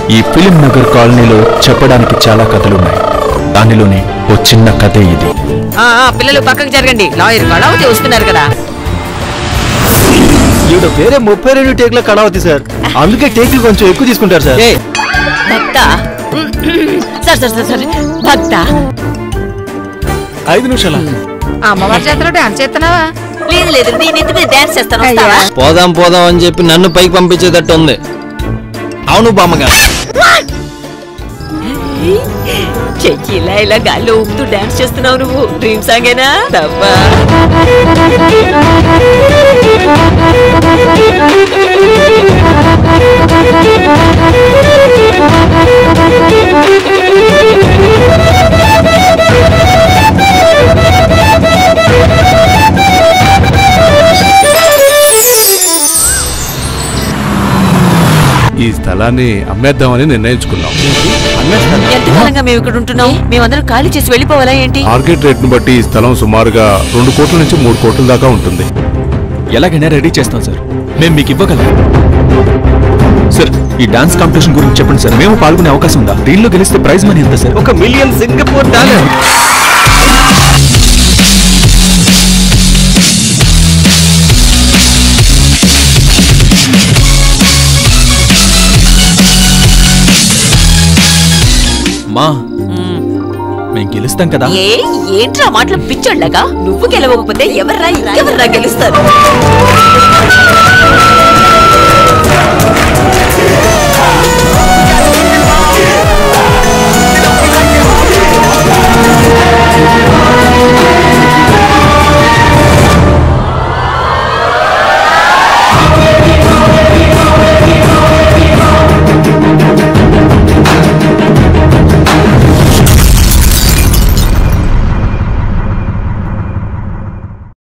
ఈ ఫిలిం నగర్ కాలనీలో చెప్పడానికి చాలా కథలున్నాయి దానిలోని ఓ చిన్న కథే ఇది ఆ, ఆ, పిల్లలు పక్కకు జరగండి లాయర్ కళావతి వస్తున్నారు కదా ఈవిడ పేరే ముప్పై రెండు టేక్ల కళావతి సార్ అందుకే టేక్లు కొంచెం ఎక్కువ తీసుకుంటారు సార్ భక్త సార్ సార్ సార్ సార్ భక్త ఐదు నిమిషాల అమ్మవారి చేతిలో డాన్స్ చేస్తున్నావా లేదు లేదు నేను ఎత్తి మీద డాన్స్ చేస్తాను వస్తావా? పోదాం పోదాం అని చెప్పి నన్ను పైకి పంపించేటట్టు ఉంది అవును బామ్మగారు చెయ్యి ఇలా ఇలా గాల్లో ఊపుతూ డాన్స్ చేస్తున్నావు నువ్వు డ్రీమ్ సాంగేనా తప్పా ఈ స్థలాన్ని అమ్మేద్దామని నిర్ణయించుకున్నాం ఎంతకాలంగా మేము ఇక్కడ ఉంటున్నాం మేమందరం ఖాళీ చేసి వెళ్ళిపోవాలా ఏంటి మార్కెట్ రేట్ను బట్టి ఈ స్థలం సుమారుగా రెండు కోట్ల నుంచి మూడు కోట్ల దాకా ఉంటుంది ఎలాగైనా రెడీ చేస్తాం సార్ మేము మీకు ఇవ్వగలం సార్ ఈ డాన్స్ కాంపిటీషన్ గురించి చెప్పండి సార్ మేము పాల్గొనే అవకాశం ఉందా దీనిలో గెలిస్తే ప్రైజ్ మనీ ఎంత సార్ ఒక మిలియన్ సింగపూర్ డాలర్ మా మేము గెలుస్తాం కదా ఏ ఏంట్రా మాటలు పిచ్చోళ్ళగా నువ్వు గెలవకపోతే ఎవర్రా ఎవర్రా గెలుస్తారు